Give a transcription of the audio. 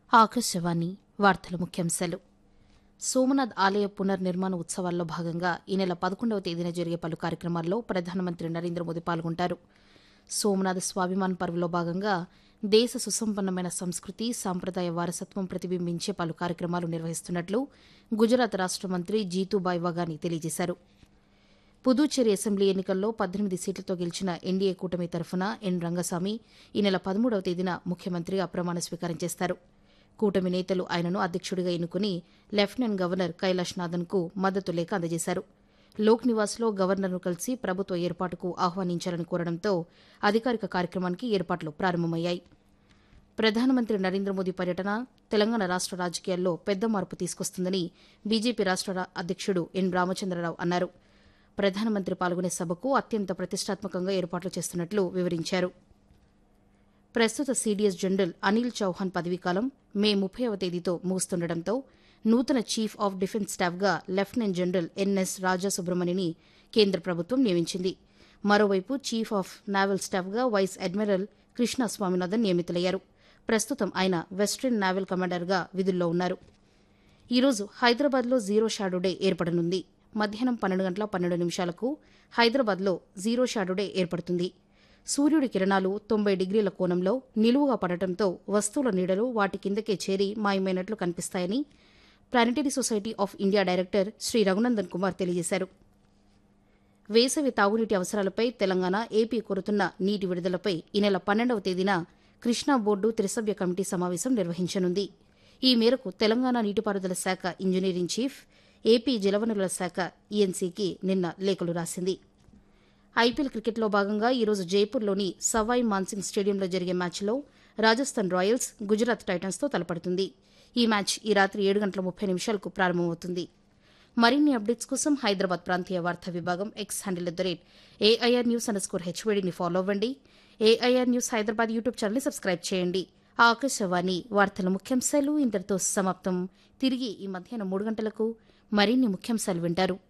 ఆకాశవాణి వార్తల ముఖ్యాంశాలు సోమనాథ్ ఆలయ పునర్నిర్మాణ ఉత్సవాల్లో భాగంగా ఈ నెల పదకొండవ తేదీన జరిగే పలు కార్యక్రమాల్లో ప్రధానమంత్రి నరేంద్ర మోదీ పాల్గొంటారు సోమనాథ్ స్వాభిమాన్ పర్వలో భాగంగా దేశ సుసంపన్నమైన సంస్కృతి సాంప్రదాయ వారసత్వం ప్రతిబింబించే పలు కార్యక్రమాలు నిర్వహిస్తున్నట్లు గుజరాత్ రాష్ట మంత్రి జీతూబాయ్ వగాని తెలియజేశారు పుదుచ్చేరి అసెంబ్లీ ఎన్నికల్లో పద్దెనిమిది సీట్లతో గెలిచిన ఎన్డీఏ కూటమి తరఫున ఎన్ రంగస్వామి ఈ నెల పదమూడవ తేదీన ముఖ్యమంత్రిగా ప్రమాణ స్వీకారం చేస్తారు కూటమి నేతలు ఆయనను అధ్యక్షుడిగా ఎన్నుకుని లెఫ్టినెంట్ గవర్నర్ కైలాష్ నాథన్కు మద్దతు లేఖ అందజేశారు లోక్ నివాస్లో గవర్నర్ను కలిసి ప్రభుత్వ ఏర్పాటుకు ఆహ్వానించాలని కోరడంతో అధికారిక కార్యక్రమానికి ఏర్పాట్లు ప్రారంభమయ్యాయి ప్రధానమంత్రి నరేంద్ర మోదీ పర్యటన తెలంగాణ రాష్ట రాజకీయాల్లో పెద్ద మార్పు తీసుకొస్తుందని బీజేపీ రాష్ట రా- అధ్యక్షుడు ఎన్ రామచంద్రరావు అన్నారు ప్రధానమంత్రి పాల్గొనే సభకు అత్యంత ప్రతిష్టాత్మకంగా ఏర్పాట్లు చేస్తున్నట్లు వివరించారు ప్రస్తుత సీడీఎస్ జనరల్ అనిల్ చౌహాన్ పదవీకాలం మే ముప్పైవ తేదీతో ముగుస్తుండటంతో నూతన చీఫ్ ఆఫ్ డిఫెన్స్ స్టాఫ్గా లెఫ్టినెంట్ జనరల్ ఎన్ఎస్ రాజా సుబ్రహ్మణ్యని కేంద్ర ప్రభుత్వం నియమించింది మరోవైపు చీఫ్ ఆఫ్ నావల్ స్టాఫ్గా వైస్ అడ్మిరల్ కృష్ణ స్వామినాథన్ నియమితులయ్యారు ప్రస్తుతం ఆయన వెస్టర్న్ నావల్ కమాండర్గా విధుల్లో ఉన్నారు ఈరోజు హైదరాబాద్లో జీరో షాడో డే ఏర్పడనుంది మధ్యాహ్నం పన్నెండు గంటల పన్నెండు నిమిషాలకు హైదరాబాద్లో జీరో షాడో డే ఏర్పడుతుంది సూర్యుడి కిరణాలు తొంభై డిగ్రీల కోణంలో నిలువుగా పడటంతో వస్తువుల నీడలు వాటి కిందకే చేరి మాయమైనట్లు కనిపిస్తాయని planetary society of India director Shri Raghunandan Kumar తెలియజేశారు వేసవి తాగునీటి అవసరాలపై తెలంగాణ ఏపీ కోరుతున్న నీటి విడుదలపై ఈ నెల పన్నెండవ తేదీన కృష్ణా బోర్డు త్రిసభ్య కమిటీ సమావేశం నిర్వహించనుంది ఈ మేరకు తెలంగాణ నీటిపారుదల శాఖ ఇంజనీరింగ్ చీఫ్ ఏపీ జలవనరుల శాఖ ఈఎన్సీకి నిన్న లేఖలు రాసింది ఐపీఎల్ క్రికెట్లో భాగంగా ఈరోజు జైపూర్లోని సవాయ్ మాన్సింగ్ స్టేడియంలో జరిగే మ్యాచ్లో రాజస్థాన్ రాయల్స్ గుజరాత్ టైటన్స్తో తలపడుతుంది ఈ మ్యాచ్ ఈ రాత్రి ఏడు గంటల ముప్పై నిమిషాలకు ప్రారంభమవుతుంది మరిన్ని అప్డేట్స్ కోసం హైదరాబాద్ ప్రాంతీయ వార్తా విభాగం X handle at the rate AIR news underscore స్కోర్ హెచ్వేడిని ఫాలో అవ్వండి ఏఐఆర్ న్యూస్ హైదరాబాద్ యూట్యూబ్ ఛానల్ని సబ్స్క్రైబ్ చేయండి ఆకాశవాణి వార్తల ముఖ్యాంశాలు ఇంతటితో సమాప్తం తిరిగి ఈ మధ్యాహ్నం మూడు గంటలకు మరిన్ని ముఖ్యాంశాలు వింటారు